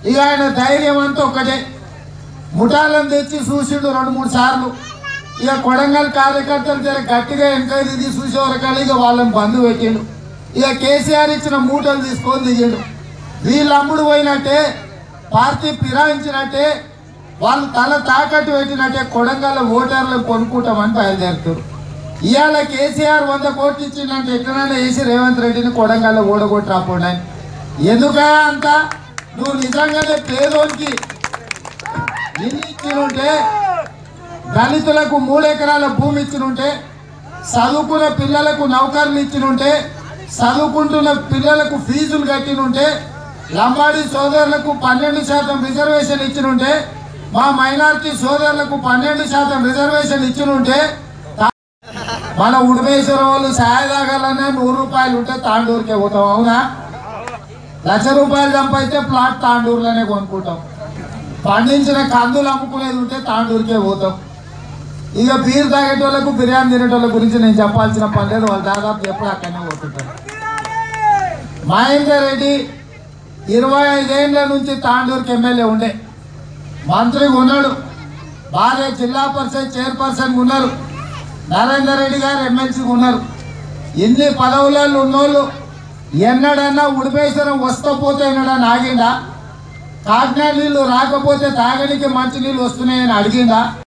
ఇక ఆయన ధైర్యం అంతా ఒక్కటే ముఠాలను తెచ్చి చూసిండు రెండు మూడు సార్లు ఇక కొడంగల్ కార్యకర్తలు జర గట్టిగా వెనకది తీసి చూసే వరకాలు ఇక వాళ్ళని బంధు పెట్టిండు ఇక కేసీఆర్ ఇచ్చిన మూటలు తీసుకొని దిగిండు వీళ్ళు అమ్ముడు పోయినట్టే పార్టీ ఫిరాయించినట్టే వాళ్ళు తల తాకట్టు పెట్టినట్టే కొడంగల్ ఓటర్లను కొనుక్కుంటామని బయలుదేరుతారు ఇవాళ కేసీఆర్ వంద కోట్లు ఇచ్చిందంటే ఎక్కడైనా వేసి రేవంత్ రెడ్డిని కొడంగల్ ఓడగొట్టి రాపోండి ఎందుకా అంత నువ్వు నిజంగానే పేదోనికి ఇల్లు ఇచ్చినుంటే దళితులకు మూడు ఎకరాల భూమి ఇచ్చినుంటే చదువుకున్న పిల్లలకు నౌకర్లు ఇచ్చినుంటే చదువుకుంటున్న పిల్లలకు ఫీజులు కట్టినుంటే లంబాడి సోదరులకు పన్నెండు శాతం రిజర్వేషన్ ఇచ్చినుంటే మా మైనారిటీ సోదరులకు పన్నెండు శాతం రిజర్వేషన్ ఇచ్చినుంటే తా- మన ఉడిమేశ్వరం వాళ్ళు సాయదాగాలనే నూరు రూపాయలు ఉంటే తాండూరుకే పోతాం అవునా లక్ష రూపాయలు సంపాదిస్తే ప్లాట్ తాండూరులోనే కొనుక్కుంటాం పండించిన కందులు అమ్ముకునేది ఉంటే తాండూరుకే పోతాం ఇక బీర్ తాగేటోళ్ళకు బిర్యానీ తినేటోళ్ళ గురించి నేను చెప్పాల్సిన పని లేదు వాళ్ళు దాదాపు ఎప్పుడు అక్కడనే పోతుంటారు మహేందర్ రెడ్డి ఇరవై ఐదేళ్ల నుంచి తాండూరుకి ఎమ్మెల్యే ఉండే మంత్రిగా ఉన్నాడు భార్య జిల్లా పరిషత్ చైర్పర్సన్ ఉన్నారు నరేందర్ రెడ్డి గారు ఎమ్మెల్సీగా ఉన్నారు ఎన్ని పదవులలో ఉన్నోళ్ళు ఎన్నడన్నా ఉడిపేశ్వరం వస్తా పోతే ఎన్నడన్నా ఆగిందా కాకినాడ నీళ్ళు రాకపోతే తాగడానికి మంచి నీళ్ళు వస్తున్నాయని అడిగిందా